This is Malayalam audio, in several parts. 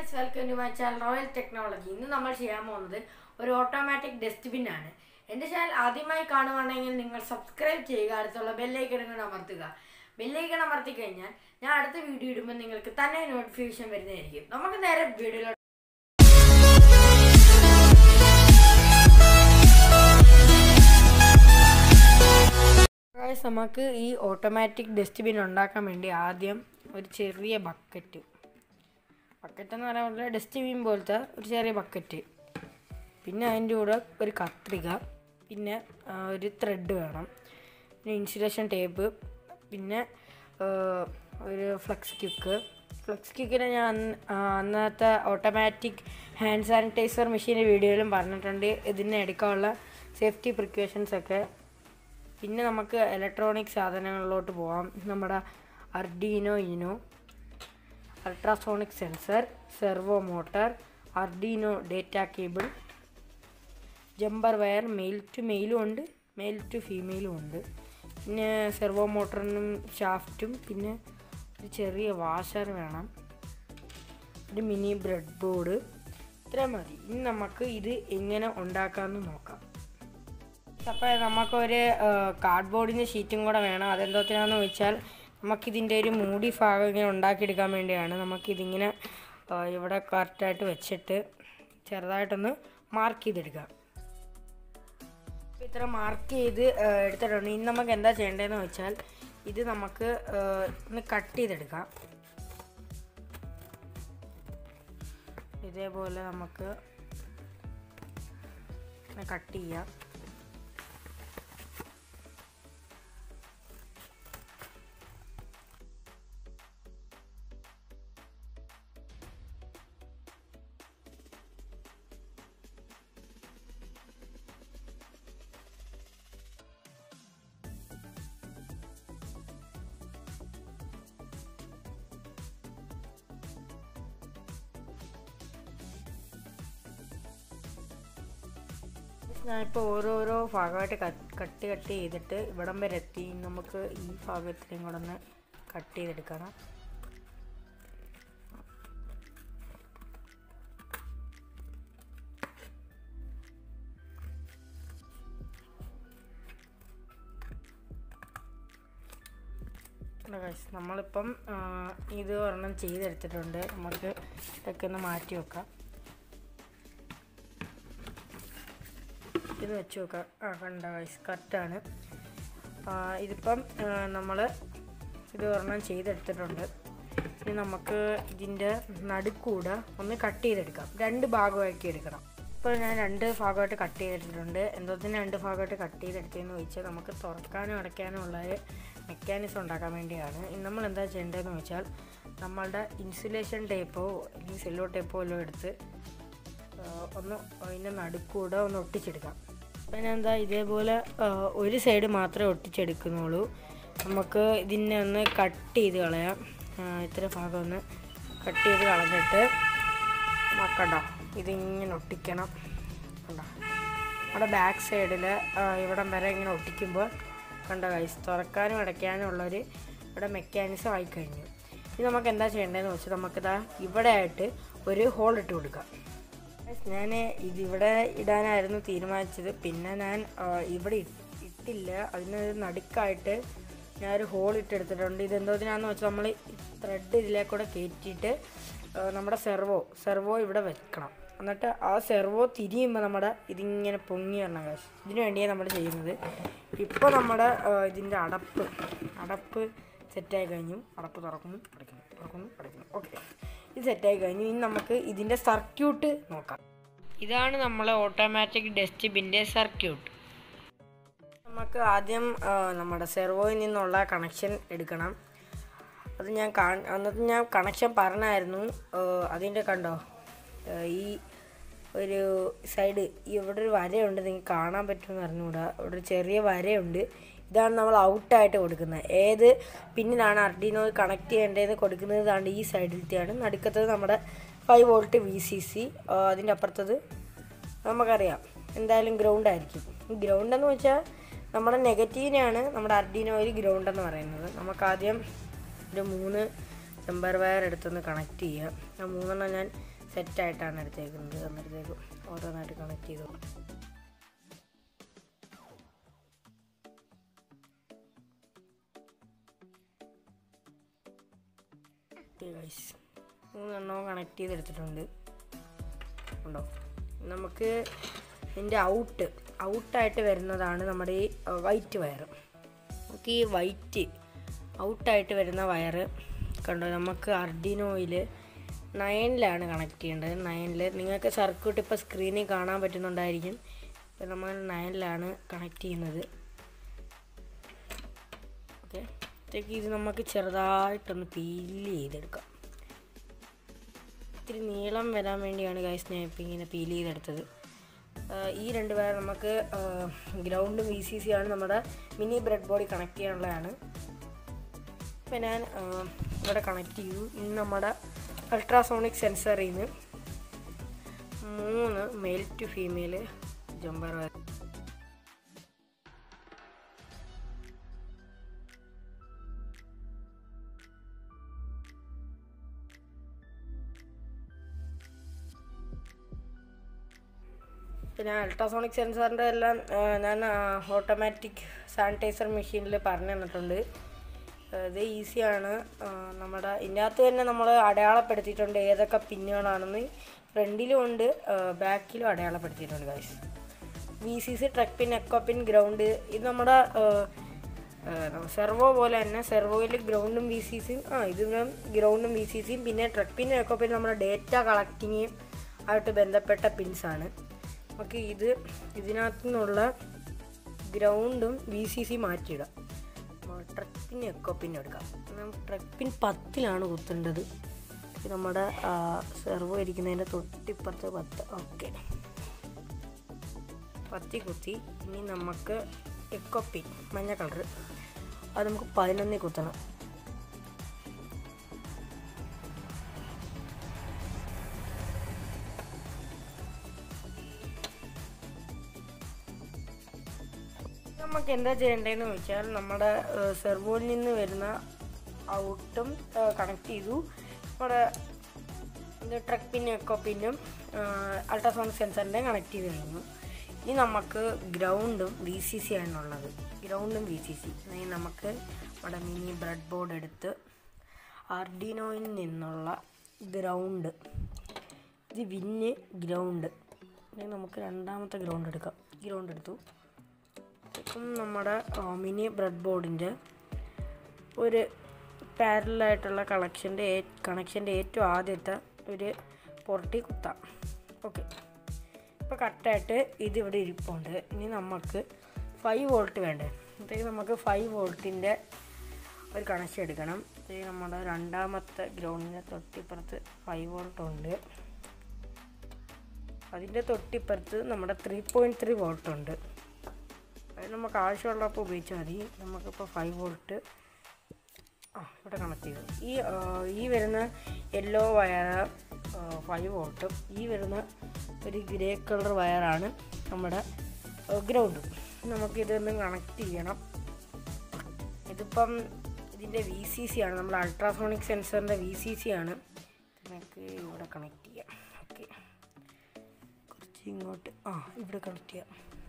Guys welcome to my channel Royal Technology ഇന്ന് നമ്മൾ ചെയ്യാൻ പോകുന്നത് ഒരു ഓട്ടോമാറ്റിക് ഡസ്റ്റ്ബിൻ ആണ് എൻ്റെ ചാനൽ ആദ്യമായി കാണുവാണെങ്കിൽ നിങ്ങൾ സബ്സ്ക്രൈബ് ചെയ്യുക അടുത്തുള്ള ബെല്ലൈക്കൺ കൂടെ അമർത്തുക ബെല്ലൈക്കൺ അമർത്തി കഴിഞ്ഞാൽ ഞാൻ അടുത്ത വീഡിയോ ഇടുമ്പോൾ നിങ്ങൾക്ക് തന്നെ നോട്ടിഫിക്കേഷൻ വരുന്നതായിരിക്കും നമുക്ക് നേരെ വീഡിയോയിലോട്ട് ഗൈസ് നമുക്ക് ഈ ഓട്ടോമാറ്റിക് ഡസ്റ്റ്ബിൻ ഉണ്ടാക്കാൻ വേണ്ടി ആദ്യം ഒരു ചെറിയ ബക്കറ്റ് ബക്കറ്റ് എന്ന് പറയാൻ ഡസ്റ്റ്ബിൻ പോലത്തെ ഒരു ചെറിയ ബക്കറ്റ് പിന്നെ അതിൻ്റെ കൂടെ ഒരു കത്രിക പിന്നെ ആ, ഒരു ത്രെഡ് വേണം പിന്നെ ഇൻസുലേഷൻ ടേപ്പ് പിന്നെ ആ, ഒരു ഫ്ലക്സ് ക്യുക്ക് ഫ്ലക്സ് ക്യുക്കിനെ ഞാൻ അന്ന് ആ, അന്നത്തെ ഓട്ടോമാറ്റിക് ഹാൻഡ് സാനിറ്റൈസർ മെഷീൻ്റെ വീഡിയോയിലും പറഞ്ഞിട്ടുണ്ട് ഇതിന് എടുക്കാനുള്ള സേഫ്റ്റി പ്രിക്കോഷൻസ് ഒക്കെ പിന്നെ നമുക്ക് ഇലക്ട്രോണിക് സാധനങ്ങളിലോട്ട് പോവാം നമ്മുടെ Arduino Uno ultrasonic sensor servo motor Arduino data cable jumper wire male to മെയിലും ഉണ്ട് മെയിൽ ടു ഫീമെയിലും ഉണ്ട് പിന്നെ സെർവോ മോട്ടറിനും ഷാഫ്റ്റും പിന്നെ ഒരു ചെറിയ വാഷർ വേണം ഒരു മിനി ബ്രെഡ് ബോർഡ് ഇത്രയും മതി ഇനി നമുക്ക് ഇത് എങ്ങനെ ഉണ്ടാക്കാമെന്ന് നോക്കാം അപ്പോൾ നമുക്കൊരു കാർഡ്ബോർഡിൻ്റെ ഷീറ്റും കൂടെ വേണം അതെന്തോത്തിനാന്ന് വെച്ചാൽ നമുക്കിതിൻ്റെ ഒരു മൂടി ഭാഗം ഇങ്ങനെ ഉണ്ടാക്കിയെടുക്കാൻ വേണ്ടിയാണ് നമുക്കിതിങ്ങനെ ആ, ഇവിടെ കറക്റ്റായിട്ട് വെച്ചിട്ട് ചെറുതായിട്ടൊന്ന് മാർക്ക് ചെയ്തെടുക്കാം അപ്പോൾ ഇത്ര മാർക്ക് ചെയ്ത് ആ, എടുത്തിട്ടുണ്ട് ഇനി നമുക്ക് എന്താ ചെയ്യേണ്ടതെന്ന് വെച്ചാൽ ഇത് നമുക്ക് ആ, ഒന്ന് കട്ട് ചെയ്തെടുക്കാം ഇതേപോലെ നമുക്ക് കട്ട് ചെയ്യാം ഞാനിപ്പോൾ ഓരോരോ ഭാഗമായിട്ട് കട്ട് കട്ട് ചെയ്തിട്ട് ഇവിടം വരെ എത്തി ഇനി നമുക്ക് ഈ ഭാഗത്തിലേയും കൂടെ ഒന്ന് കട്ട് ചെയ്തെടുക്കണം ഇല്ല guys, നമ്മളിപ്പം ആ, ഇത് ഒരെണ്ണം ചെയ്തെടുത്തിട്ടുണ്ട് നമുക്ക് ഇതൊക്കെ ഒന്ന് മാറ്റി വെക്കാം ഇത് വെച്ച് നോക്കാം ആ കണ്ട വയസ്സ് കറക്റ്റാണ് ഇതിപ്പം നമ്മൾ ഇത് ഒരെണ്ണം ചെയ്തെടുത്തിട്ടുണ്ട് ഇനി നമുക്ക് ഇതിൻ്റെ നടുക്കൂടെ ഒന്ന് കട്ട് ചെയ്തെടുക്കാം രണ്ട് ഭാഗമാക്കി എടുക്കണം ഇപ്പോൾ ഞാൻ രണ്ട് ഭാഗമായിട്ട് കട്ട് ചെയ്തെടുത്തിട്ടുണ്ട് എന്തോത്തിന് രണ്ട് ഭാഗമായിട്ട് കട്ട് ചെയ്തെടുത്തതെന്ന് ചോദിച്ചാൽ നമുക്ക് തുറക്കാനും അടയ്ക്കാനും ഉള്ള ഒരു മെക്കാനിസം ഉണ്ടാക്കാൻ വേണ്ടിയാണ് ഇനി നമ്മൾ എന്താ ചെയ്യേണ്ടതെന്ന് വെച്ചാൽ നമ്മളുടെ ഇൻസുലേഷൻ ടേപ്പോ അല്ലെങ്കിൽ സെല്ലോ ടേപ്പോ എല്ലാം എടുത്ത് ആ, ഒന്ന് അതിൻ്റെ നടുക്കൂടെ ഒന്ന് ഒട്ടിച്ചെടുക്കാം പിന്നെ എന്താ ഇതേപോലെ ആ, ഒരു സൈഡ് മാത്രമേ ഒട്ടിച്ചെടുക്കുന്നുള്ളൂ നമുക്ക് ഇതിനെ ഒന്ന് കട്ട് ചെയ്ത് കളയാം ആ, ഇത്ര ഭാഗം ഒന്ന് കട്ട് ചെയ്ത് കളഞ്ഞിട്ട് നോക്കണ്ട ഇതിങ്ങനെ ഒട്ടിക്കണം കണ്ടോ നമ്മുടെ ബാക്ക് സൈഡിൽ ഇവിടം വരെ ഇങ്ങനെ ഒട്ടിക്കുമ്പോൾ കണ്ട കൈസ് തുറക്കാനും അടയ്ക്കാനും ഉള്ളൊരു ഇവിടെ മെക്കാനിസം ആയിക്കഴിഞ്ഞു ഇനി നമുക്ക് എന്താ ചെയ്യേണ്ടതെന്ന് വെച്ചാൽ നമുക്കിതാ ഇവിടെ ആയിട്ട് ഒരു ഹോൾ ഇട്ട് കൊടുക്കാം ഞാൻ ഇതിവിടെ ഇടാനായിരുന്നു തീരുമാനിച്ചത് പിന്നെ ഞാൻ ആ, ഇവിടെ ഇ- ഇട്ടില്ല അതിനൊരു നടുക്കായിട്ട് ഞാനൊരു ഹോൾ ഇട്ടെടുത്തിട്ടുണ്ട് ഇത് എന്തോതിനാന്ന് വെച്ചാൽ നമ്മൾ ത്രെഡ് ഇതിലേക്കൂടെ കയറ്റിയിട്ട് ആ, നമ്മുടെ സെർവോ സെർവോ ഇവിടെ വെക്കണം എന്നിട്ട് ആ സെർവോ തിരിയുമ്പോൾ നമ്മുടെ ഇതിങ്ങനെ പൊങ്ങി വരണം കാശ് ഇതിനു വേണ്ടിയാണ് നമ്മൾ ചെയ്യുന്നത് ഇപ്പോൾ നമ്മുടെ ആ, ഇതിൻ്റെ അടപ്പ് അടപ്പ് സെറ്റായി കഴിഞ്ഞു അടപ്പ് തുറക്കുന്നു അടയ്ക്കുന്നു തുറക്കുന്നു അടയ്ക്കുന്നു ഓക്കെ ഇത് സെറ്റായി കഴിഞ്ഞു ഇനി നമുക്ക് ഇതിൻ്റെ സർക്യൂട്ട് നോക്കാം ഇതാണ് നമ്മളെ ഓട്ടോമാറ്റിക് ഡസ്റ്റ്ബിൻ്റെ സർക്യൂട്ട് നമുക്ക് ആദ്യം ആ, നമ്മുടെ സെർവോയിൽ നിന്നുള്ള കണക്ഷൻ എടുക്കണം അത് ഞാൻ കാ അന്നത്തെ ഞാൻ കണക്ഷൻ പറഞ്ഞായിരുന്നു ആ, അതിൻ്റെ കണ്ടോ ആ, ഈ ഒരു സൈഡ് ഇവിടെ ഒരു വരയുണ്ട് നിങ്ങൾക്ക് കാണാൻ പറ്റുമെന്ന് അറിഞ്ഞുകൂടാ ഇവിടെ ഒരു ചെറിയ വരയുണ്ട് ഇതാണ് നമ്മൾ ഔട്ടായിട്ട് കൊടുക്കുന്നത് ഏത് പിന്നിലാണ് അർഡിനോ കണക്ട് ചെയ്യേണ്ടതെന്ന് കൊടുക്കുന്നത് ഇതാണ്ട് ഈ സൈഡിലത്തെയാണ് നടുക്കത്തത് നമ്മുടെ five volt V C C അതിൻ്റെ അപ്പുറത്തത് നമുക്കറിയാം എന്തായാലും ഗ്രൗണ്ട് ആയിരിക്കും ഈ ഗ്രൗണ്ട് എന്ന് വെച്ചാൽ നമ്മുടെ നെഗറ്റീവിനെയാണ് നമ്മുടെ അർഡിനോയിൽ ഗ്രൗണ്ട് എന്ന് പറയുന്നത് നമുക്ക് ആദ്യം ഒരു മൂന്ന് ടെമ്പർ വയർ എടുത്തൊന്ന് കണക്ട് ചെയ്യാം ആ മൂന്നെണ്ണം ഞാൻ സെറ്റായിട്ടാണ് എടുത്തേക്കുന്നത് അന്നേരത്തേക്കും ഓരോന്നായിട്ട് കണക്ട് ചെയ്തു ഗൈസ് മൂന്നെണ്ണവും കണക്ട് ചെയ്തെടുത്തിട്ടുണ്ട് ഉണ്ടോ നമുക്ക് ഇതിൻ്റെ ഔട്ട് ഔട്ടായിട്ട് വരുന്നതാണ് നമ്മുടെ ഈ വൈറ്റ് വയർ നമുക്ക് ഈ വൈറ്റ് ഔട്ടായിട്ട് വരുന്ന വയറ് കണ്ടോ നമുക്ക് അർഡിനോയിൽ നയനിലാണ് കണക്ട് ചെയ്യേണ്ടത് നയനിൽ നിങ്ങൾക്ക് സർക്യൂട്ട് ഇപ്പോൾ സ്ക്രീനിൽ കാണാൻ പറ്റുന്നുണ്ടായിരിക്കും ഇപ്പം നമ്മൾ നയനിലാണ് കണക്ട് ചെയ്യുന്നത് ഓക്കെ അപ്പോഴത്തേക്ക് ഇത് നമുക്ക് ചെറുതായിട്ടൊന്ന് പീല് ചെയ്തെടുക്കാം ഇത്തിരി നീളം വരാൻ വേണ്ടിയാണ് ഗൈസ് ഞാൻ ഇപ്പം ഇങ്ങനെ പീൽ ചെയ്തെടുത്തത് ആഹ് ഈ രണ്ട് പേർ നമുക്ക് ഗ്രൗണ്ടും വി സി സി ആണ് നമ്മുടെ മിനി ബ്രെഡ് ബോഡി കണക്ട് ചെയ്യാനുള്ളതാണ് ഇപ്പം ഞാൻ ആഹ് ഇവിടെ കണക്ട് ചെയ്തു ഇനി നമ്മുടെ അൾട്രാസോണിക് സെൻസറിൽ നിന്ന് മൂന്ന് മെയിൽ ടു ഫീമെയിൽ ജമ്പർ പിന്നെ അൾട്രാസോണിക് സെൻസറിൻ്റെ എല്ലാം ആ, ഞാൻ ഓട്ടോമാറ്റിക് സാനിറ്റൈസർ മെഷീനിൽ പറഞ്ഞു തന്നിട്ടുണ്ട് ആ, ഇത് ഈസിയാണ് ആ, നമ്മുടെ ഇതിൻ്റെ അകത്ത് തന്നെ നമ്മൾ അടയാളപ്പെടുത്തിയിട്ടുണ്ട് ഏതൊക്കെ പിന്നുകളാണെന്ന് ഫ്രണ്ടിലും ഉണ്ട് ബാക്കിലും അടയാളപ്പെടുത്തിയിട്ടുണ്ട് guys V C C trig pin echo pin ground ഇത് നമ്മുടെ സെർവോ പോലെ തന്നെ സെർവോയിൽ ഗ്രൗണ്ടും വി സി സിയും ആ ഇത് ഗ്രൗണ്ടും വി സി സിയും പിന്നെ ട്രക്ക് പിൻ എക്കോ പിൻ നമ്മുടെ ഡേറ്റ കളക്ടിങ് ആയിട്ട് ബന്ധപ്പെട്ട പിൻസാണ് നമുക്ക് ഇത് ഇതിനകത്തു നിന്നുള്ള ഗ്രൗണ്ടും വി സി സി മാറ്റിയിടാം ട്രക്ക് പിൻ എക്കോ പിൻ എടുക്കാം ട്രക്ക് പിൻ പത്തിലാണ് കുത്തേണ്ടത് ഇത് നമ്മുടെ സെർവോ ഇരിക്കുന്നതിൻ്റെ തൊട്ടിപ്പുറത്ത് പത്ത് ഓക്കെ പത്തി കുത്തി ഇനി നമുക്ക് എക്കോ പിൻ മഞ്ഞ കളർ അത് നമുക്ക് പതിനൊന്നിൽ കുത്തണം നമുക്ക് എന്താ ചെയ്യേണ്ടതെന്ന് വെച്ചാൽ നമ്മുടെ സെർവോയിൽ നിന്ന് വരുന്ന ഔട്ടും കണക്ട് ചെയ്തു നമ്മുടെ ഇത് ട്രക്ക് പിന്നും എക്കോ പിന്നും അൾട്രാസൗണ്ട് സെൻസറിൻ്റെ കണക്ട് ചെയ്ത് കഴിഞ്ഞു ഇനി നമുക്ക് ഗ്രൗണ്ടും വി സി സി ആണുള്ളത് ഗ്രൗണ്ടും വി സി സി ഇനി നമുക്ക് നമ്മുടെ മിനി ബ്രെഡ് ബോർഡ് എടുത്ത് ആർഡിനോയിൽ നിന്നുള്ള ഗ്രൗണ്ട് ഇത് വിന്ന് ഗ്രൗണ്ട് ഇനി നമുക്ക് രണ്ടാമത്തെ ഗ്രൗണ്ട് എടുക്കാം ഗ്രൗണ്ട് എടുത്തു ഇപ്പം നമ്മുടെ മിനി ബ്രെഡ് ബോർഡിൻ്റെ ഒരു പാരലായിട്ടുള്ള കണക്ഷൻ്റെ കണക്ഷൻ്റെ ഏറ്റവും ആദ്യത്തെ ഒരു പൊറട്ടി കുത്താം ഓക്കെ ഇപ്പോൾ കട്ടായിട്ട് ഇതിവിടെ ഇരിപ്പുണ്ട് ഇനി നമുക്ക് ഫൈവ് വോൾട്ട് വേണ്ടേ അപ്പോഴത്തേക്ക് നമുക്ക് ഫൈവ് വോൾട്ടിൻ്റെ ഒരു കണക്ഷൻ എടുക്കണം ഇത് നമ്മുടെ രണ്ടാമത്തെ ഗ്രൗണ്ടിൻ്റെ തൊട്ടിപ്പുറത്ത് ഫൈവ് വോൾട്ട് ഉണ്ട് അതിൻ്റെ തൊട്ടിപ്പുറത്ത് നമ്മുടെ ത്രീ പോയിൻറ്റ് ത്രീ വോൾട്ട് ഉണ്ട് അത് നമുക്ക് ആവശ്യമുള്ളപ്പോൾ ഉപയോഗിച്ചാൽ മതി നമുക്കിപ്പോൾ ഫൈവ് വോൾട്ട് ആ ഇവിടെ കണക്ട് ചെയ്തു ഈ ആ, ഈ വരുന്ന യെല്ലോ വയർ ഫൈവ് വോൾട്ടും ഈ വരുന്ന ഒരു ഗ്രേ കളർ വയറാണ് നമ്മുടെ ഗ്രൗണ്ട് നമുക്കിതൊന്ന് കണക്ട് ചെയ്യണം ഇതിപ്പം ഇതിൻ്റെ വി സി സി ആണ് നമ്മൾ അൾട്രാസോണിക് സെൻസറിൻ്റെ വി സി സി ആണ് നമുക്ക് ഇവിടെ കണക്ട് ചെയ്യാം ഓക്കെ കുറച്ച് ഇങ്ങോട്ട് ആ ഇവിടെ കണക്ട് ചെയ്യാം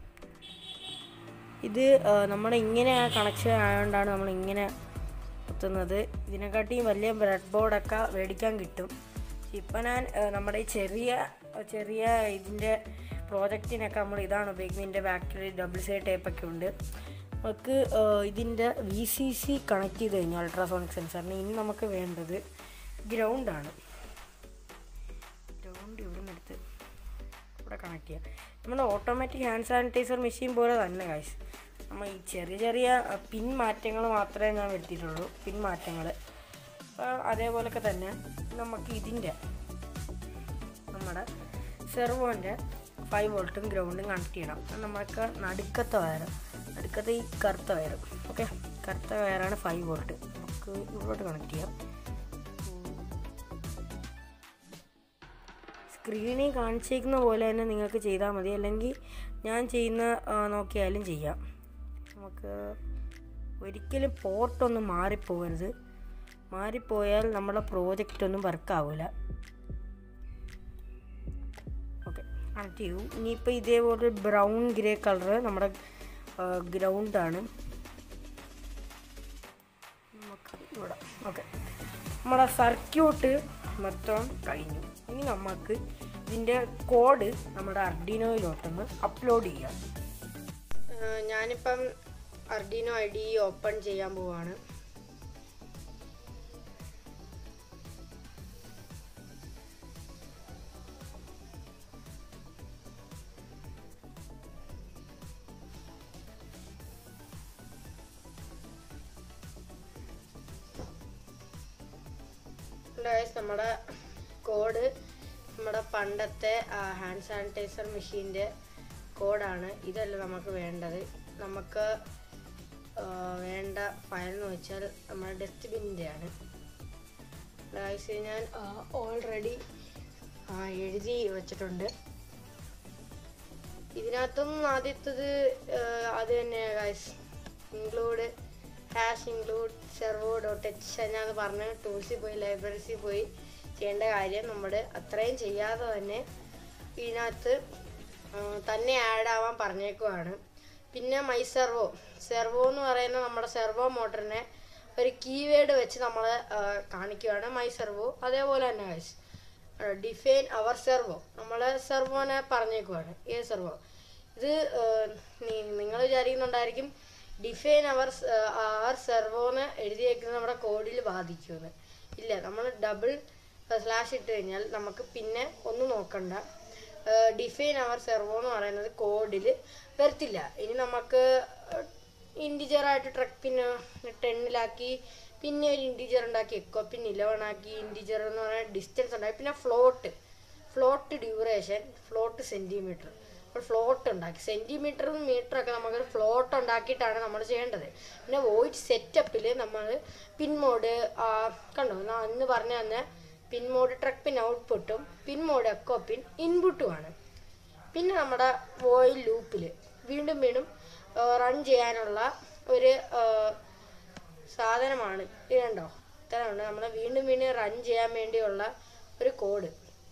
ഇത് ആ, നമ്മുടെ ഇങ്ങനെ കണക്ഷൻ ആയതുകൊണ്ടാണ് നമ്മൾ ഇങ്ങനെ കുത്തുന്നത് ഇതിനെക്കാട്ടിയും വലിയ ബ്രെഡ് ബോർഡൊക്കെ മേടിക്കാൻ കിട്ടും ഇപ്പം ഞാൻ ആ, നമ്മുടെ ഈ ചെറിയ ചെറിയ ഇതിൻ്റെ പ്രോജക്റ്റിനൊക്കെ നമ്മൾ ഇതാണ് ഉപയോഗിക്കുന്നത് ഇതിൻ്റെ ബാക്കിൽ ഡബിൾ സൈഡ് ടേപ്പൊക്കെ ഉണ്ട് നമുക്ക് ആ, ഇതിൻ്റെ വി സി സി കണക്ട് ചെയ്ത് കഴിഞ്ഞു അൾട്രാസോണിക് സെൻസറിന് ഇനി നമുക്ക് വേണ്ടത് ഗ്രൗണ്ടാണ് ഗ്രൗണ്ട് ഇവിടെ നിന്ന് എടുത്ത് ഇവിടെ കണക്ട് ചെയ്യാം നമ്മുടെ ഓട്ടോമാറ്റിക് ഹാൻഡ് സാനിറ്റൈസർ മെഷീൻ പോലെ തന്നെ കാശ് നമ്മൾ ഈ ചെറിയ ചെറിയ അഹ്, പിൻ മാറ്റങ്ങൾ മാത്രമേ ഞാൻ വരുത്തിയിട്ടുള്ളൂ പിൻ മാറ്റങ്ങൾ അതേപോലൊക്കെ തന്നെ നമുക്ക് ഇതിൻ്റെ നമ്മുടെ സെർവോൻ്റെ ഫൈവ് വോൾട്ടും ഗ്രൗണ്ടും കണക്ട് ചെയ്യണം അത് നമുക്ക് നടുക്കത്തെ വയർ നടുക്കത്തെ ഈ കറുത്ത വയർ ഓക്കെ കറുത്ത വയറാണ് ഫൈവ് വോൾട്ട് നമുക്ക് ഇവിടോട്ട് കണക്ട് ചെയ്യാം സ്ക്രീനിൽ കാണിച്ചേക്കുന്ന പോലെ തന്നെ നിങ്ങൾക്ക് ചെയ്താൽ മതി അല്ലെങ്കിൽ ഞാൻ ചെയ്യുന്ന ആ, നോക്കിയാലും ചെയ്യാം നമുക്ക് ഒരിക്കലും പോർട്ടൊന്നും മാറിപ്പോകരുത് മാറിപ്പോയാൽ നമ്മളെ പ്രോജക്റ്റ് ഒന്നും വർക്കാവില്ല കണക്ട് ചെയ്തു ഇനിയിപ്പോൾ ഇതേപോലെ ബ്രൗൺ ഗ്രേ കളർ നമ്മുടെ ഗ്രൗണ്ടാണ് നമുക്ക് ഇവിടെ ഓക്കെ നമ്മുടെ സർക്യൂട്ട് മൊത്തം കഴിഞ്ഞു ഇനി നമുക്ക് ഇതിൻ്റെ കോഡ് നമ്മുടെ അർഡിനോയിലോട്ടൊന്ന് അപ്ലോഡ് ചെയ്യാം ഞാനിപ്പം അർഡിനോ ഐ ഡി ഓപ്പൺ ചെയ്യാൻ പോവാണ് ഗൈസ് നമ്മുടെ കോഡ് നമ്മുടെ പണ്ടത്തെ ഹാൻഡ് സാനിറ്റൈസർ മെഷീൻ്റെ കോഡാണ് ഇതല്ല നമുക്ക് വേണ്ടത് നമുക്ക് ആ, വേണ്ട ഫയൽ എന്ന് വെച്ചാൽ നമ്മുടെ ഡസ്റ്റ്ബിന്നിൻ്റെ ആണ് ഗൈസ് ഞാൻ ഓൾറെഡി എഴുതി വെച്ചിട്ടുണ്ട് ഇതിനകത്തും ആദ്യത്തത് ആ, അത് തന്നെയാണ് guys include hash include servo dot H ഞാൻ പറഞ്ഞ് ടൂൾസിൽ പോയി ലൈബ്രറീസിൽ പോയി ചെയ്യേണ്ട കാര്യം നമ്മൾ അത്രയും ചെയ്യാതെ തന്നെ ഇതിനകത്ത് ആ, തന്നെ ആഡ് ആവാൻ പറഞ്ഞേക്കുവാണ് പിന്നെ മൈ സെർവോ സെർവോ എന്ന് പറയുന്ന നമ്മുടെ സെർവോ മോട്ടറിനെ ഒരു കീവേഡ് വെച്ച് നമ്മൾ കാണിക്കുകയാണ് മൈ സെർവോ അതേപോലെ തന്നെ ഗൈസ് ഡിഫൈൻ അവർ സെർവോ നമ്മൾ സെർവോനെ പറഞ്ഞേക്കുവാണ് ഏത് സെർവോ ഇത് നിങ്ങൾ വിചാരിക്കുന്നുണ്ടായിരിക്കും ഡിഫൈൻ അവർ അവർ സെർവോന്ന് എഴുതിയേക്കുന്നത് നമ്മുടെ കോഡിൽ ബാധിക്കുമെന്ന് ഇല്ല നമ്മൾ ഡബിൾ സ്ലാഷ് ഇട്ട് കഴിഞ്ഞാൽ നമുക്ക് പിന്നെ ഒന്നും നോക്കണ്ട ഡിഫൈൻ അവർ സെർവോ എന്ന് പറയുന്നത് കോഡിൽ വരത്തില്ല ഇനി നമുക്ക് ഇൻറ്റിജറായിട്ട് ട്രക്ക് പിന്നെ ടെന്നിലാക്കി പിന്നെ ഒരു ഇൻറ്റിജർ ഉണ്ടാക്കി എക്കോ പിന്നെ ഇലവൺ ആക്കി ഇൻറ്റിജർ എന്ന് പറയുന്ന ഡിസ്റ്റൻസ് ഉണ്ടാക്കി പിന്നെ float float duration float centimeter അപ്പോൾ ഫ്ലോട്ട് ഉണ്ടാക്കി സെൻറ്റിമീറ്ററും മീറ്ററൊക്കെ നമുക്ക് ഫ്ലോട്ട് ഉണ്ടാക്കിയിട്ടാണ് നമ്മൾ ചെയ്യേണ്ടത് പിന്നെ വോയിസ് സെറ്റപ്പിൽ നമ്മൾ പിൻ മോഡ് കണ്ടോ ഞാൻ അന്ന് പറഞ്ഞ തന്നെ പിൻ മോഡ് ട്രക്ക് പിൻ ഔട്ട്പുട്ടും പിൻ മോഡ് എക്കോ പിൻ ഇൻപുട്ടുമാണ് പിന്നെ നമ്മുടെ വോയിൽ ലൂപ്പിൽ വീണ്ടും വീണ്ടും റൺ ചെയ്യാനുള്ള ഒരു ആ, സാധനമാണ് ഇത് കണ്ടോ ഇത്രയുണ്ട് നമ്മളെ വീണ്ടും വീണ്ടും റൺ ചെയ്യാൻ വേണ്ടിയുള്ള ഒരു കോഡ്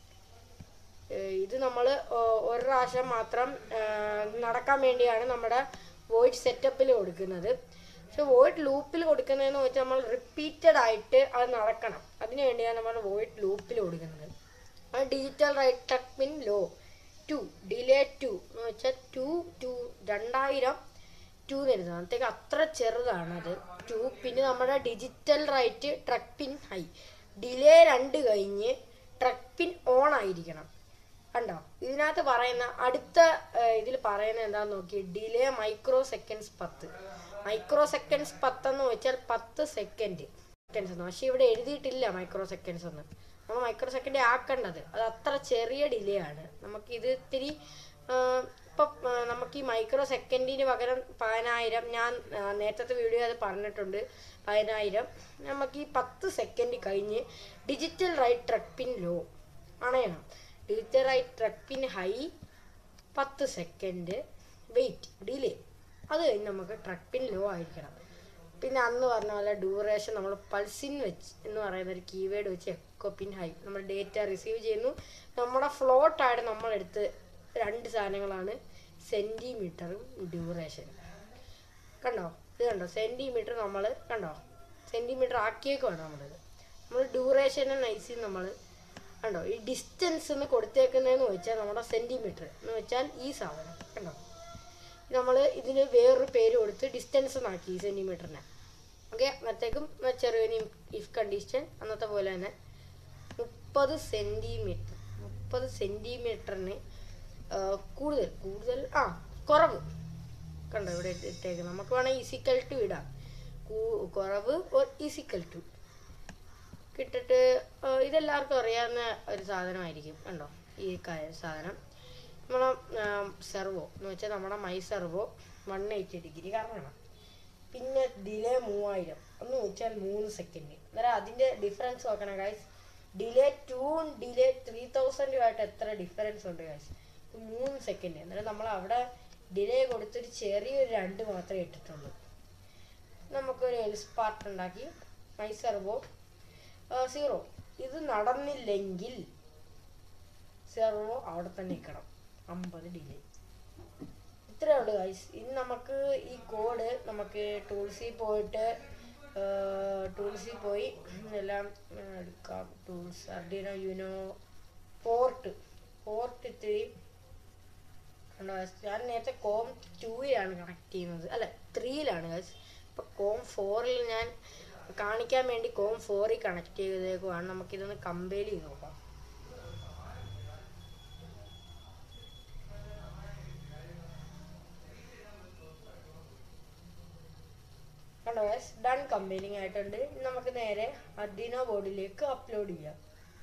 ഇത് നമ്മൾ ഒരു പ്രാവശ്യം മാത്രം ആ, നടക്കാൻ വേണ്ടിയാണ് നമ്മുടെ വോയിഡ് സെറ്റപ്പിൽ കൊടുക്കുന്നത് പക്ഷെ വോയിഡ് ലൂപ്പിൽ കൊടുക്കുന്നതെന്ന് വെച്ചാൽ നമ്മൾ റിപ്പീറ്റഡ് ആയിട്ട് അത് നടക്കണം അതിന് വേണ്ടിയാണ് നമ്മൾ വോയിഡ് ലൂപ്പിൽ കൊടുക്കുന്നത് അത് digital write trig pin low two delay two എന്ന് വെച്ചാൽ ടു ടു രണ്ടായിരം ടു എഴുതണം അന്നത്തേക്ക് അത്ര ചെറുതാണ് അത് ടു പിന്നെ നമ്മുടെ digital write trig pin high delay രണ്ട് കഴിഞ്ഞ് ട്രക്ക് പിൻ ഓൺ ആയിരിക്കണം കണ്ടോ ഇതിനകത്ത് പറയുന്ന അടുത്ത ഇതിൽ പറയുന്ന എന്താന്ന് നോക്കി ഡിലേ മൈക്രോ സെക്കൻഡ്സ് പത്ത് മൈക്രോ സെക്കൻഡ്സ് പത്തെന്ന് വെച്ചാൽ പത്ത് സെക്കൻഡ് സെക്കൻഡ്സ് എന്ന് പക്ഷെ ഇവിടെ എഴുതിയിട്ടില്ല മൈക്രോ സെക്കൻഡ്സ് എന്ന് നമ്മൾ മൈക്രോ സെക്കൻഡ് ആക്കേണ്ടത് അത് അത്ര ചെറിയ ഡിലേ ആണ് നമുക്ക് ഇത് ഇത്തിരി ആ, ഇപ്പം ആ, നമുക്ക് ഈ മൈക്രോ സെക്കൻഡിന് പകരം പതിനായിരം ഞാൻ ആ, നേരത്തെ വീഡിയോ അത് പറഞ്ഞിട്ടുണ്ട് പതിനായിരം നമുക്ക് ഈ പത്ത് സെക്കൻഡ് കഴിഞ്ഞ് digital write trig pin low അണയണം digital write trig pin high പത്ത് സെക്കൻഡ് വെയിറ്റ് ഡിലേ അത് കഴിഞ്ഞ് നമുക്ക് ട്രക്ക് പിൻ ലോ ആയിരിക്കണം പിന്നെ അന്ന് പറഞ്ഞ പോലെ ഡ്യൂറേഷൻ നമ്മൾ പൾസിൻ വെച്ച് എന്ന് പറയുന്ന ഒരു കീവേഡ് വെച്ച് എക്കോ പിൻ ഹൈ നമ്മൾ ഡേറ്റ റിസീവ് ചെയ്യുന്നു നമ്മുടെ ഫ്ലോട്ടായിട്ട് നമ്മളെടുത്ത് രണ്ട് സാധനങ്ങളാണ് സെൻറ്റിമീറ്ററും ഡ്യൂറേഷനും കണ്ടോ ഇത് കണ്ടോ സെൻറ്റിമീറ്റർ നമ്മൾ കണ്ടോ സെൻറ്റിമീറ്റർ ആക്കിയേക്കുവാണ് നമ്മളിത് നമ്മൾ ഡ്യൂറേഷനും നൈസിൽ നമ്മൾ കണ്ടോ ഈ ഡിസ്റ്റൻസ് എന്ന് കൊടുത്തേക്കുന്നതെന്ന് വെച്ചാൽ നമ്മുടെ സെൻറ്റിമീറ്റർ എന്ന് വെച്ചാൽ ഈ സാധനം കണ്ടോ നമ്മൾ ഇതിന് വേറൊരു പേര് കൊടുത്ത് ഡിസ്റ്റൻസ് എന്നാക്കി ഈ സെൻറ്റിമീറ്ററിനെ ഓക്കെ അന്നത്തേക്കും ചെറിയൊരു ഇഫ് കണ്ടീഷൻ അന്നത്തെ പോലെ തന്നെ മുപ്പത് സെൻറ്റിമീറ്റർ മുപ്പത് സെൻറ്റിമീറ്ററിന് കൂടുതൽ കൂടുതൽ ആ കുറവ് കണ്ടോ ഇവിടെ ഇട്ടേക്ക് നമുക്ക് വേണമെങ്കിൽ ഈസിക്കൽ ടു ഇടാം കൂ- കുറവ് ഈസിക്കൽ ടു കിട്ടിട്ട് ആ, ഇതെല്ലാവർക്കും അറിയാവുന്ന ഒരു സാധനമായിരിക്കും കണ്ടോ ഈ ക- സാധനം നമ്മളെ സെർവോ എന്ന് വെച്ചാൽ നമ്മുടെ my servo one eighty degree കറങ്ങണം പിന്നെ ഡിലേ മൂവായിരം എന്ന് വെച്ചാൽ മൂന്ന് സെക്കൻഡ് അന്നേരം അതിൻ്റെ ഡിഫറൻസ് നോക്കണം ഗൈസ് ഡിലേ ടൂവും ഡിലേ ത്രീ തൗസൻഡുമായിട്ട് എത്ര ഡിഫറൻസ് ഉണ്ട് ഗൈസ് മൂന്ന് സെക്കൻഡ് അന്നേരം നമ്മൾ അവിടെ ഡിലേ കൊടുത്തൊരു ചെറിയൊരു രണ്ട് മാത്രമേ ഇട്ടിട്ടുള്ളൂ നമുക്കൊരു എൽസ് പാർട്ട് ഉണ്ടാക്കി മൈ സെർവോ സീറോ ഇത് നടന്നില്ലെങ്കിൽ സെർവോ അവിടെ തന്നെ നിൽക്കണം അമ്പത് ഡിലേ ഇത്രയേ ഉള്ളൂ ഗൈസ് ഇനി നമുക്ക് ഈ കോഡ് നമുക്ക് ടൂൾസിൽ പോയിട്ട് ടൂൾസിൽ പോയി എല്ലാം ആ, എടുക്കാം tools Arduino Uno port port ഇത്തിരി കണ്ടോ guys? ഞാൻ നേരത്തെ കോം ടൂയിലാണ് കണക്ട് ചെയ്യുന്നത് അല്ല ത്രീയിലാണ് ഗൈസ് ഇപ്പം കോം ഫോറിൽ ഞാൻ കാണിക്കാൻ വേണ്ടി കോം ഫോറിൽ കണക്ട് ചെയ്തേക്കുവാണ് നമുക്കിതൊന്ന് കമ്പയർ ചെയ്ത് നോക്കാം കണ്ടോ ഗൈസ് ഡൺ കമ്പയറിംഗ് ആയിട്ടുണ്ട് ഇനി നമുക്ക് നേരെ അഡിനോ ബോർഡിലേക്ക് അപ്ലോഡ് ചെയ്യാം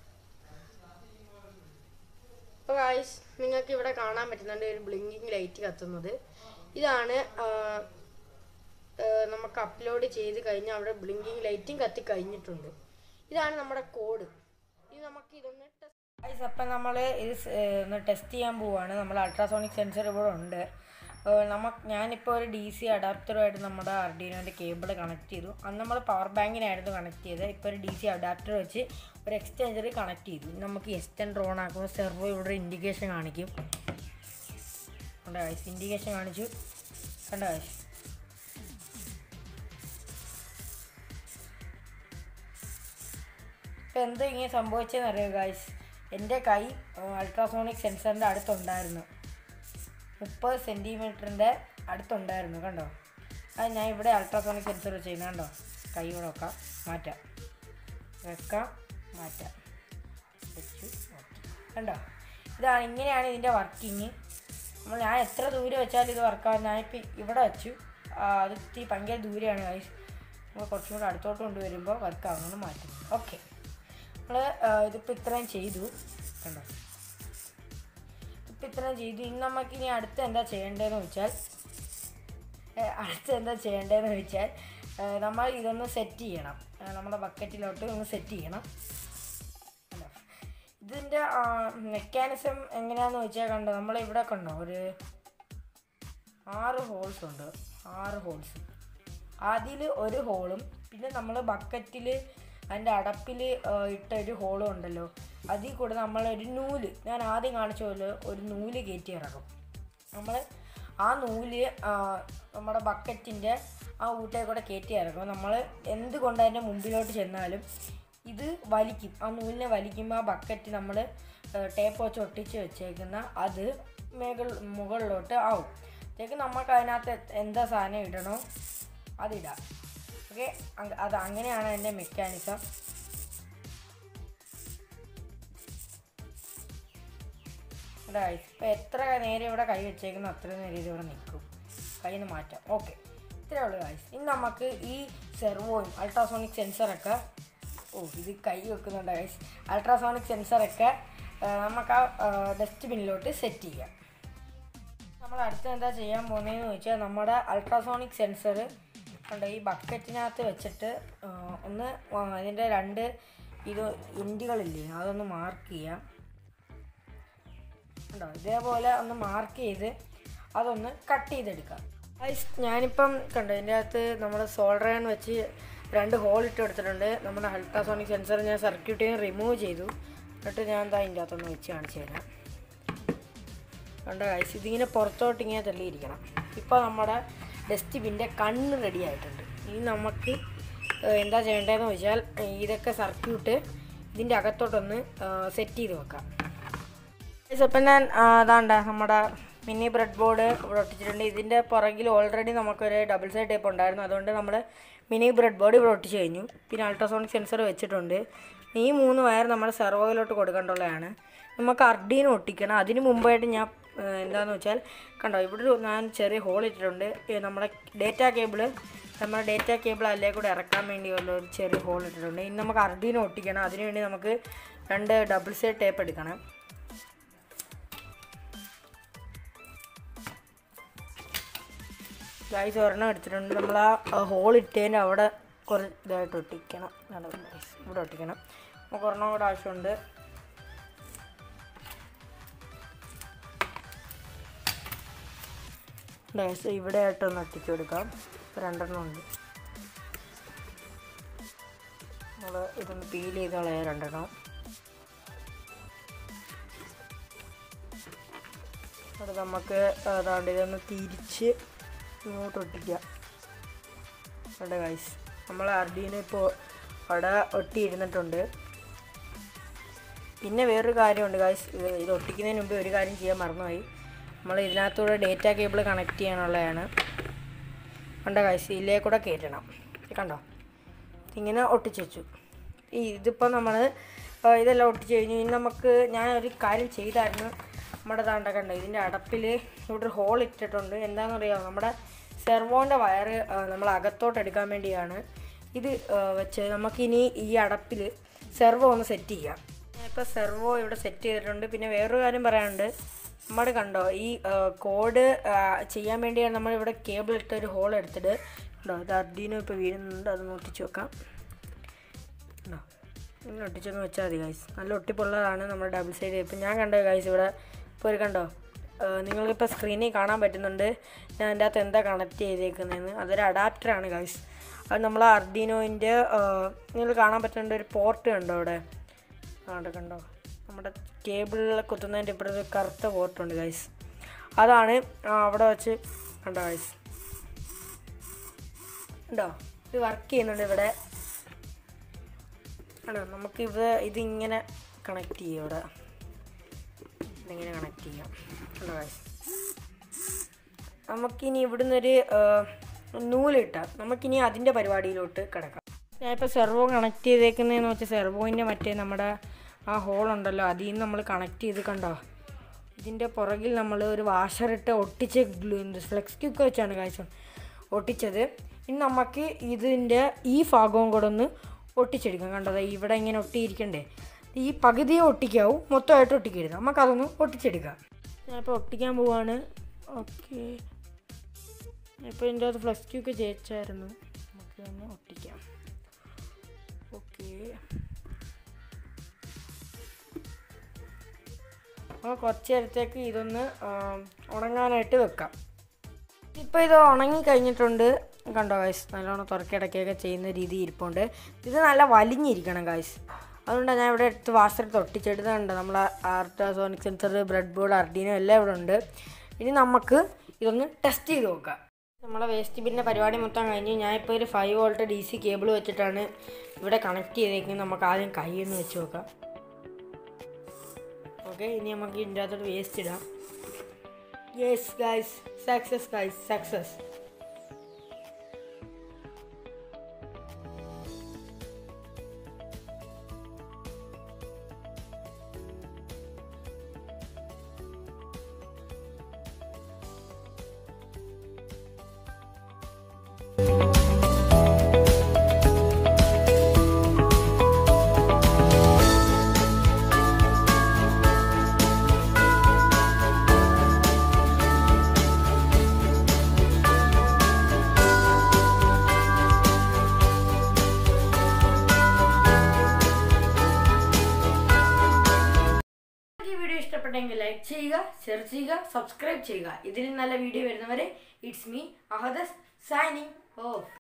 അപ്പോൾ ഗായ്സ് നിങ്ങൾക്ക് ഇവിടെ കാണാൻ പറ്റുന്നുണ്ട് ഒരു ബ്ലിങ്കിങ് ലൈറ്റ് കത്തുന്നത് ഇതാണ് ആ, ആ, നമുക്ക് അപ്ലോഡ് ചെയ്ത് കഴിഞ്ഞാൽ അവിടെ ബ്ലിങ്കിങ് ലൈറ്റും കത്തി കഴിഞ്ഞിട്ടുണ്ട് ഇതാണ് നമ്മുടെ കോഡ് ഇത് നമുക്ക് ഇതൊന്ന് ടെസ്റ്റ് അപ്പം നമ്മൾ ഇത് സ്- ഏ, ഒന്ന് ടെസ്റ്റ് ചെയ്യാൻ പോവുകയാണ് നമ്മൾ അൾട്രാസോണിക് സെൻസർ ഇവിടെ ഉണ്ട് നമുക്ക് ഞാനിപ്പോൾ ഒരു ഡി സി അഡാപ്റ്ററുമായിട്ട് നമ്മുടെ അർഡീനോൻ്റെ കേബിൾ കണക്ട് ചെയ്തു അന്ന് നമ്മൾ പവർ ബാങ്കിനായിരുന്നു കണക്ട് ചെയ്തത് ഇപ്പോൾ ഒരു ഡി സി അഡാപ്റ്റർ വെച്ച് ഒരു എക്സ്റ്റെൻഡർ കണക്ട് ചെയ്തു ഇനി നമുക്ക് എക്സ്റ്റെൻഡർ ഓൺ ആക്കുമ്പോൾ സെർവോ ഇവിടെ ഇൻഡിക്കേഷൻ കാണിക്കും കണ്ട കാശ് ഇൻഡിക്കേഷൻ കാണിച്ചു കണ്ട കാശ് ഇപ്പം എന്താ ഇങ്ങനെ സംഭവിച്ചതെന്ന് അറിയുക ഗായ്സ് എൻ്റെ കൈ അൾട്രാസോണിക് സെൻസറിൻ്റെ അടുത്തുണ്ടായിരുന്നു മുപ്പത് സെൻറ്റിമീറ്ററിൻ്റെ അടുത്തുണ്ടായിരുന്നു കണ്ടോ അത് ഞാൻ ഇവിടെ അൾട്രാസോണിക് സെൻസർ ചെയ്യുന്നത് കണ്ടോ കൈ ഇവിടെ വെക്കാം മാറ്റാം വെക്കാം മാറ്റാം വെച്ചു മാറ്റി. കണ്ടോ ഇതാണ് ഇങ്ങനെയാണ് ഇതിൻ്റെ വർക്കിങ് നമ്മൾ ഞാൻ എത്ര ദൂരെ വെച്ചാലും ഇത് വർക്കാവും ഞാനിപ്പോൾ ഇവിടെ വെച്ചു ആ, അത് ഇത്തിരി ഭയങ്കര ദൂരെയാണ് ഗൈസ് നമ്മൾ കുറച്ചും കൂടെ അടുത്തോട്ട് കൊണ്ടുവരുമ്പോൾ വർക്കാവുന്നത് മാറ്റും ഓക്കെ നമ്മൾ ഇതിപ്പോൾ ഇത്രയും ചെയ്തു കണ്ടോ ഇപ്പം ഇത്രയും ചെയ്തു ഇനി നമുക്ക് ഇനി അടുത്ത് എന്താ ചെയ്യേണ്ടതെന്ന് വെച്ചാൽ ഏ, അടുത്ത് എന്താ ചെയ്യേണ്ടതെന്ന് വെച്ചാൽ ഏ, നമ്മൾ ഇതൊന്ന് സെറ്റ് ചെയ്യണം ഏ, നമ്മുടെ ബക്കറ്റിലോട്ട് ഒന്ന് സെറ്റ് ചെയ്യണം കണ്ടോ? ഇതിൻ്റെ മെക്കാനിസം എങ്ങനെയാണെന്ന് വെച്ചാൽ കണ്ടോ നമ്മൾ ഇവിടെ കണ്ടോ ഒരു ആറ് ഹോൾസ് ഉണ്ട് ആറ് ഹോൾസ് അതിൽ ഒരു ഹോളും പിന്നെ നമ്മൾ ബക്കറ്റിൽ അതിൻ്റെ അടപ്പിൽ ഇട്ട ഒരു ഹോളും ഉണ്ടല്ലോ അതിൽ കൂടെ നമ്മൾ ഒരു നൂല് ഞാൻ ആദ്യം കാണിച്ച പോലെ ഒരു നൂല് കയറ്റി ഇറക്കും നമ്മൾ ആ നൂല് ആ, നമ്മുടെ ബക്കറ്റിൻ്റെ ആ ഊട്ടയിൽ കൂടെ കയറ്റി ഇറക്കും നമ്മൾ എന്തുകൊണ്ട് അതിൻ്റെ മുമ്പിലോട്ട് ചെന്നാലും ഇത് വലിക്കും ആ നൂലിനെ വലിക്കുമ്പോൾ ആ ബക്കറ്റ് നമ്മൾ ടേപ്പ് വെച്ച് ഒട്ടിച്ച് വെച്ചേക്കുന്ന അത് മേകൾ മുകളിലോട്ട് ആവും അപ്പോഴത്തേക്ക് നമുക്ക് അതിനകത്ത് എ- എന്താ സാധനം ഇടണോ അതിടാം ഓക്കെ അത് അങ്ങനെയാണ് അതിൻ്റെ മെക്കാനിസം ഗൈസ് ഇപ്പോൾ എത്ര നേരം ഇവിടെ കൈ വെച്ചേക്കുന്നോ അത്രയും നേരം ഇത് ഇവിടെ നിൽക്കും കയ്യിൽ നിന്ന് മാറ്റാം ഓക്കെ ഇത്രേ ഉള്ളൂ ഗൈസ് ഇനി നമുക്ക് ഈ സെർവോയും അൾട്രാസോണിക് സെൻസറൊക്കെ ഓ ഇത് കൈ വെക്കുന്നുണ്ട് ഗൈസ് അൾട്രാസോണിക് സെൻസറൊക്കെ ആ, നമുക്ക് ആ ഡസ്റ്റ്ബിന്നിലോട്ട് സെറ്റ് ചെയ്യാം നമ്മൾ അടുത്ത് എന്താ ചെയ്യാൻ പോകുന്നതെന്ന് വെച്ചാൽ നമ്മുടെ അൾട്രാസോണിക് സെൻസർ ഉണ്ട് ഈ ബക്കറ്റിനകത്ത് വെച്ചിട്ട് ആ, ഒന്ന് ആ, അതിൻ്റെ രണ്ട് ഇത് ഇൻഡുകളില്ലേ അതൊന്ന് മാർക്ക് ചെയ്യാം ഉണ്ടോ ഇതേപോലെ ഒന്ന് മാർക്ക് ചെയ്ത് അതൊന്ന് കട്ട് ചെയ്തെടുക്കാം ഗൈസ്, ഞാനിപ്പം കണ്ടോ ഇതിൻ്റെ അകത്ത് നമ്മൾ സോൾഡറേൺ വെച്ച് രണ്ട് ഹോൾ ഇട്ട് എടുത്തിട്ടുണ്ട് നമ്മുടെ അൾട്രാസോണിക് സെൻസർ ഞാൻ സർക്യൂട്ടിൽ നിന്ന് റിമൂവ് ചെയ്തു എന്നിട്ട് ഞാൻ എന്താ ഇതിൻ്റെ അകത്തൊന്ന് വെച്ച് കാണിച്ചു തരാം കണ്ട കാഴ്ച ഇതിങ്ങനെ പുറത്തോട്ട് ഇങ്ങനെ തള്ളിയിരിക്കണം ഇപ്പോൾ നമ്മുടെ ഡസ്റ്റ്ബിൻ്റെ കണ്ണ് റെഡി ആയിട്ടുണ്ട് ഇനി നമുക്ക് ഏഹ്, എന്താ ചെയ്യേണ്ടതെന്ന് വെച്ചാൽ ഏഹ്, ഇതൊക്കെ സർക്യൂട്ട് ഇതിൻ്റെ അകത്തോട്ടൊന്ന് സെറ്റ് ചെയ്ത് വെക്കാം Guys, അപ്പം ഞാൻ ആ, അതാണ്ട നമ്മുടെ മിനി ബ്രെഡ് ബോർഡ് ഇവിടെ ഒട്ടിച്ചിട്ടുണ്ട് ഇതിൻ്റെ പുറകിൽ ഓൾറെഡി നമുക്കൊരു ഡബിൾ സൈഡ് ടേപ്പ് ഉണ്ടായിരുന്നു അതുകൊണ്ട് നമ്മൾ മിനി ബ്രെഡ് ബോർഡ് ഇവിടെ ഒട്ടിച്ച് കഴിഞ്ഞു പിന്നെ അൾട്രാസോണിക് സെൻസർ വെച്ചിട്ടുണ്ട് ഈ മൂന്ന് വയർ നമ്മൾ സെർവോയിലോട്ട് കൊടുക്കേണ്ടുള്ളതാണ് നമുക്ക് അർഡീന് ഒട്ടിക്കണം അതിന് മുമ്പായിട്ട് ഞാൻ ആ, എന്താണെന്ന് വെച്ചാൽ കണ്ടോ ഇവിടെ ഒരു ഞാൻ ചെറിയ ഹോൾ ഇട്ടിട്ടുണ്ട് ഈ നമ്മുടെ ഡേറ്റ കേബിള് നമ്മുടെ ഡേറ്റ കേബിൾ അതിലേക്ക് കൂടെ ഇറക്കാൻ വേണ്ടിയുള്ള ഒരു ചെറിയ ഹോൾ ഇട്ടിട്ടുണ്ട് ഇനി നമുക്ക് അർഡീന് ഒട്ടിക്കണം അതിനുവേണ്ടി നമുക്ക് രണ്ട് ഡബിൾ സൈഡ് ടേപ്പ് എടുക്കണം ഗൈസ് ഒരെണ്ണം എടുത്തിട്ടുണ്ട് നമ്മൾ ആ ഹോൾ ഇട്ടതിൻ്റെ അവിടെ കുറേ ഇതായിട്ട് ഒട്ടിക്കണം അതാണ് guys. ഇവിടെ ഒട്ടിക്കണം നമുക്ക് ഒരെണ്ണം കൂടെ ആവശ്യമുണ്ട് ഗൈസ് ഇവിടെ ആയിട്ടൊന്ന് ഒട്ടിച്ചു കൊടുക്കാം ഇപ്പം രണ്ടെണ്ണം ഉണ്ട് നമ്മൾ ഇതൊന്ന് പീൽ ചെയ്ത് കളയാം രണ്ടെണ്ണം അത് നമുക്ക് അതാണ്ട് ഇതൊന്ന് തിരിച്ച് ഇങ്ങോട്ട് ഒട്ടിക്കാം അവിടെ ഗൈസ് നമ്മൾ അർഡീന ഇപ്പോൾ അവിടെ ഒട്ടിയിരുന്നിട്ടുണ്ട് പിന്നെ വേറൊരു കാര്യമുണ്ട് ഗൈസ് ഇത് ഇത് ഒട്ടിക്കുന്നതിന് മുമ്പ് ഒരു കാര്യം ചെയ്യാൻ മറന്നുപോയി നമ്മൾ ഇതിനകത്തൂടെ ഡേറ്റ കേബിൾ കണക്ട് ചെയ്യാനുള്ളതാണ് കണ്ടോ ഗൈസ് ഇതിലേ കൂടെ കയറ്റണം ഇത് കണ്ടോ ഇങ്ങനെ ഒട്ടിച്ച് വെച്ചു ഈ ഇതിപ്പോൾ നമ്മൾ ഇതെല്ലാം ഒട്ടിച്ച് കഴിഞ്ഞു ഇനി നമുക്ക് ഞാൻ ഒരു കാര്യം ചെയ്തായിരുന്നു നമ്മുടെ താണ്ട കണ്ടോ ഇതിൻ്റെ അടപ്പിൽ ഇവിടെ ഒരു ഹോൾ ഇട്ടിട്ടുണ്ട് എന്താണെന്ന് അറിയാമോ നമ്മുടെ സെർവോൻ്റെ വയറ് നമ്മൾ അകത്തോട്ട് എടുക്കാൻ വേണ്ടിയാണ് ഇത് ആ, വെച്ച് നമുക്കിനി ഈ അടപ്പിൽ സെർവോ ഒന്ന് സെറ്റ് ചെയ്യാം ഇപ്പോൾ സെർവോ ഇവിടെ സെറ്റ് ചെയ്തിട്ടുണ്ട് പിന്നെ വേറൊരു കാര്യം പറയാനുണ്ട് നമ്മുടെ കണ്ടോ ഈ കോഡ് ചെയ്യാൻ വേണ്ടിയാണ് നമ്മളിവിടെ കേബിൾ ഇട്ട ഒരു ഹോൾ എടുത്തിട്ട് ഉണ്ടോ ഇത് അർഡീനോ ഇപ്പോൾ വീഴുന്നുണ്ട് അതൊന്ന് ഒട്ടിച്ച് വെക്കാം ഉണ്ടോ ഇങ്ങനെ ഒട്ടിച്ചൊന്ന് വെച്ചാൽ മതി ഗൈസ് നല്ല ഒട്ടിപ്പുള്ളതാണ് നമ്മുടെ ഡബിൾ സൈഡ് ഇപ്പം ഞാൻ കണ്ടത് ഗൈസ് ഇവിടെ ഇപ്പോൾ ഒരു കണ്ടോ നിങ്ങൾക്കിപ്പോൾ സ്ക്രീനിൽ കാണാൻ പറ്റുന്നുണ്ട് ഞാൻ അതിൻ്റെ അകത്ത് എന്താ കണക്ട് ചെയ്തേക്കുന്നതെന്ന് അതൊരു അഡാപ്റ്ററാണ് ഗൈസ് അത് നമ്മൾ അർഡീനോയിൻ്റെ നിങ്ങൾ കാണാൻ പറ്റുന്നുണ്ട് ഒരു പോർട്ട് കണ്ടോ അവിടെ അവിടെ കണ്ടോ നമ്മുടെ കേബിളിൽ കുത്തുന്നതിൻ്റെ ഇപ്പുറത്ത് ഒരു കറുത്ത പോർട്ടുണ്ട് ഗൈസ് അതാണ് ആ, അവിടെ വെച്ച് കണ്ടോ ഗൈസ് ഉണ്ടോ ഇത് വർക്ക് ചെയ്യുന്നുണ്ട് ഇവിടെ ആണോ നമുക്ക് ഇത് ഇതിങ്ങനെ കണക്ട് ചെയ്യാം ഇവിടെ ഇതിങ്ങനെ കണക്ട് ചെയ്യാം കണ്ടോ ഗൈസ് നമുക്കിനി ഇവിടുന്ന് ഒരു നൂലിട്ടാം നമുക്കിനി അതിൻ്റെ പരിപാടിയിലോട്ട് കിടക്കാം ഞാനിപ്പോൾ സെർവോ കണക്ട് ചെയ്തേക്കുന്നതെന്ന് വെച്ചാൽ സെർവോയിൻ്റെ മറ്റേ നമ്മുടെ ആ ഹോൾ ഉണ്ടല്ലോ അതിൽ നിന്ന് നമ്മൾ കണക്ട് ചെയ്ത് കണ്ടോ ഇതിൻ്റെ പുറകിൽ നമ്മൾ ഒരു വാഷറിട്ട് ഒട്ടിച്ച് ഗ്ലൂ ഫ്ലെക്സ് ക്യൂക്ക് വെച്ചാണ് കാഴ്ച ഒട്ടിച്ചത് ഇനി നമുക്ക് ഇതിൻ്റെ ഈ ഭാഗവും കൂടെ ഒന്ന് ഒട്ടിച്ചെടുക്കാം കണ്ടോ ദേ ഇവിടെ ഇങ്ങനെ ഒട്ടിയിരിക്കണ്ടേ ഈ പകുതിയെ ഒട്ടിക്കാവും മൊത്തമായിട്ട് ഒട്ടിക്കരുത് നമുക്കതൊന്ന് ഒട്ടിച്ചെടുക്കാം ഞാനിപ്പോൾ ഒട്ടിക്കാൻ പോവാണ് ഓക്കെ ഇപ്പോൾ ഇതിൻ്റെ അകത്ത് ഫ്ലെക്സ് ക്യൂക്ക് ജയിച്ചായിരുന്നു നമുക്ക് ഒന്ന് ഒട്ടിക്കാം ഓക്കെ അപ്പോൾ കുറച്ച് നേരത്തേക്ക് ഇതൊന്ന് ആം, ഉണങ്ങാനായിട്ട് വെക്കാം ഇപ്പോൾ ഇത് ഉണങ്ങി കഴിഞ്ഞിട്ടുണ്ട് കണ്ടോ ഗൈസ് നല്ലോണം തുറക്കിടയ്ക്കൊക്കെ ചെയ്യുന്ന രീതി ഇരിപ്പുണ്ട് ഇത് നല്ല വലിഞ്ഞിരിക്കണം ഗൈസ് അതുകൊണ്ടാണ് ഞാൻ ഇവിടെ എടുത്ത് വാസെടുത്ത് ഒട്ടിച്ചെടുത്തുണ്ട് നമ്മളെ ultrasonic sensor breadboard Arduino എല്ലാം ഇവിടെ ഉണ്ട് ഇനി നമുക്ക് ഇതൊന്ന് ടെസ്റ്റ് ചെയ്ത് നോക്കാം നമ്മളെ വേസ്റ്റ് ബിന്നിൻ്റെ പരിപാടി മൊത്തം കഴിഞ്ഞ് ഞാൻ ഇപ്പോൾ ഒരു five volt D C cable വെച്ചിട്ടാണ് ഇവിടെ കണക്ട് ചെയ്തേക്കുന്നത് നമുക്ക് ആദ്യം കൈ ഒന്ന് വെച്ച് നോക്കാം ഓക്കെ ഇനി നമുക്ക് ഇതിൻ്റെ അകത്തോട്ട് വേസ്റ്റ് ഇടാം yes guys success guys success ഈ വീഡിയോ ഇഷ്ടപ്പെട്ടെങ്കിൽ ലൈക്ക് ചെയ്യുക ഷെയർ ചെയ്യുക സബ്സ്ക്രൈബ് ചെയ്യുക ഇതിലും നല്ല വീഡിയോ വരുന്നവരെ it's me Ahadas signing of